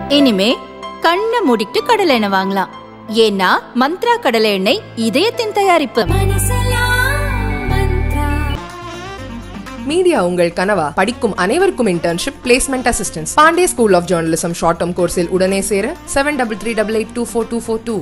இனிமே கண்ணை மூடிட்டு கடலை எண்ணெய் வாங்கலாம் ஏன்னா மந்த்ரா கடலை எண்ணெய் இதயத்தின் தயாரிப்பு மீடியா உங்கள் கனவா படிக்கும் அனைவருக்கும் internship placement assistance Pandey school of journalism short term கோர்ஸில் உடனே சேர seven double three double eight two four two four two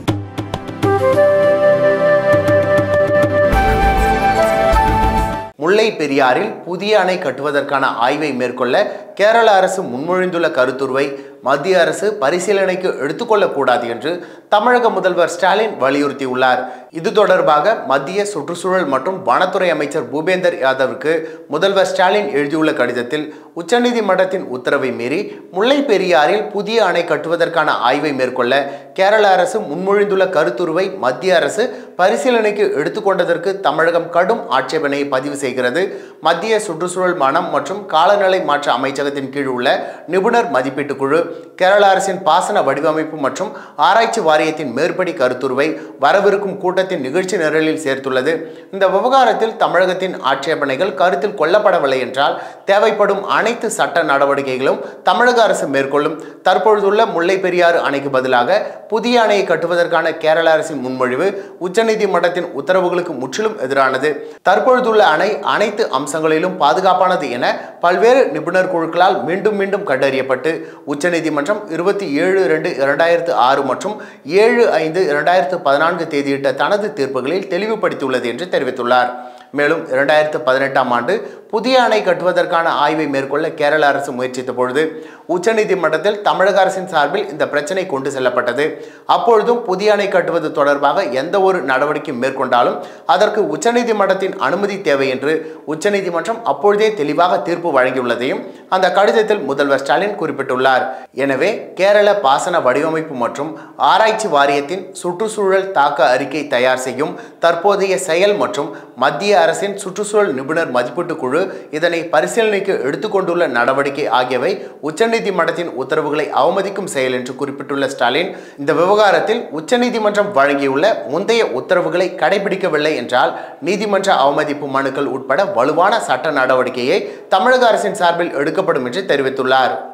முல்லை பெரியாறில் புதிய அணை கட்டுவதற்கான ஆய்வை மேற்கொள்ள கேரள அரசு முன்மொழிந்துள்ள கருத்துருவை மத்திய அரசு பரிசீலனைக்கு எடுத்துக்கொள்ளக்கூடாது என்று தமிழக முதல்வர் ஸ்டாலின் வலியுறுத்தியுள்ளார் இது தொடர்பாக மத்திய சுற்றுச்சூழல் மற்றும் வனத்துறை அமைச்சர் பூபேந்தர் யாதவுக்கு முதல்வர் ஸ்டாலின் எழுதியுள்ள கடிதத்தில் உச்சநீதிமன்றத்தின் உத்தரவை மீறி முல்லை பெரியாறில் புதிய அணை கட்டுவதற்கான ஆய்வை மேற்கொள்ள கேரள அரசு முன்மொழிந்துள்ள கருத்துருவை மத்திய அரசு பரிசீலனைக்கு எடுத்துக்கொண்டதற்கு தமிழகம் கடும் ஆட்சேபனையை பதிவு செய்கிறது மத்திய சுற்றுச்சூழல் மனம் மற்றும் காலநிலை மாற்ற அமைச்சகத்தின் கீழ் உள்ள நிபுணர் மதிப்பீட்டு குழு கேரள அரசின் பாசன வடிவமைப்பு மற்றும் ஆராய்ச்சி வாரியத்தின் மேற்படி கருத்துருவை வரவிருக்கும் கூட்டத்தின் நிகழ்ச்சி நிரலில் சேர்த்துள்ளது இந்த விவகாரத்தில் தமிழகத்தின் ஆட்சேபனைகள் கருத்தில் கொள்ளப்படவில்லை என்றால் தேவைப்படும் அனைத்து சட்ட நடவடிக்கைகளும் தமிழக அரசு மேற்கொள்ளும் தற்பொழுதுள்ள முல்லை பெரியாறு அணைக்கு பதிலாக புதிய அணையை கட்டுவதற்கான கேரள அரசின் முன்மொழிவு உச்சநீதிமன்றத்தின் உத்தரவுகளுக்கு முற்றிலும் எதிரானது தற்பொழுதுள்ள அணை அனைத்து அம்சங்களிலும் பாதுகாப்பானது என பல்வேறு நிபுணர் குழுக்களால் மீண்டும் மீண்டும் கண்டறியப்பட்டு உச்சநீதிமன்றம் இருபத்தி ஏழு ரெண்டு இரண்டாயிரத்து ஆறு மற்றும் ஏழு ஐந்து இரண்டாயிரத்து பதினான்கு தேதியிட்ட தனது தீர்ப்புகளில் தெளிவுபடுத்தியுள்ளது என்று தெரிவித்துள்ளார் மேலும் இரண்டாயிரத்து பதினெட்டாம் ஆண்டு புதிய அணை கட்டுவதற்கான ஆய்வை மேற்கொள்ள கேரள அரசு முயற்சித்த பொழுது உச்சநீதிமன்றத்தில் தமிழக அரசின் சார்பில் இந்த பிரச்சனை கொண்டு செல்லப்பட்டது அப்பொழுதும் புதிய அணை கட்டுவது தொடர்பாக எந்த ஒரு நடவடிக்கை மேற்கொண்டாலும் அதற்கு உச்சநீதிமன்றத்தின் அனுமதி தேவை என்று உச்சநீதிமன்றம் அப்பொழுதே தெளிவாக தீர்ப்பு வழங்கியுள்ளதையும் அந்த கடிதத்தில் முதல்வர் ஸ்டாலின் குறிப்பிட்டுள்ளார் எனவே கேரள பாசன வடிவமைப்பு மற்றும் ஆராய்ச்சி வாரியத்தின் சுற்றுச்சூழல் தாக்க அறிக்கை தயார் செய்யும் தற்போதைய செயல் மற்றும் மத்திய அரசின் சுற்றுச்சூழல் நிபுணர் மதிப்பீட்டு குழு இதனை பரிசீலனைக்கு எடுத்துக்கொண்டுள்ள நடவடிக்கை ஆகியவை உச்சநீதிமன்றத்தின் உத்தரவுகளை அவமதிக்கும் செயல் என்று குறிப்பிட்டுள்ள ஸ்டாலின் இந்த விவகாரத்தில் உச்சநீதிமன்றம் வழங்கியுள்ள முந்தைய உத்தரவுகளை கடைபிடிக்கவில்லை என்றால் நீதிமன்ற அவமதிப்பு மனுக்கள் உட்பட வலுவான சட்ட நடவடிக்கையை தமிழக அரசின் சார்பில் எடுக்கப்படும் என்று தெரிவித்துள்ளார்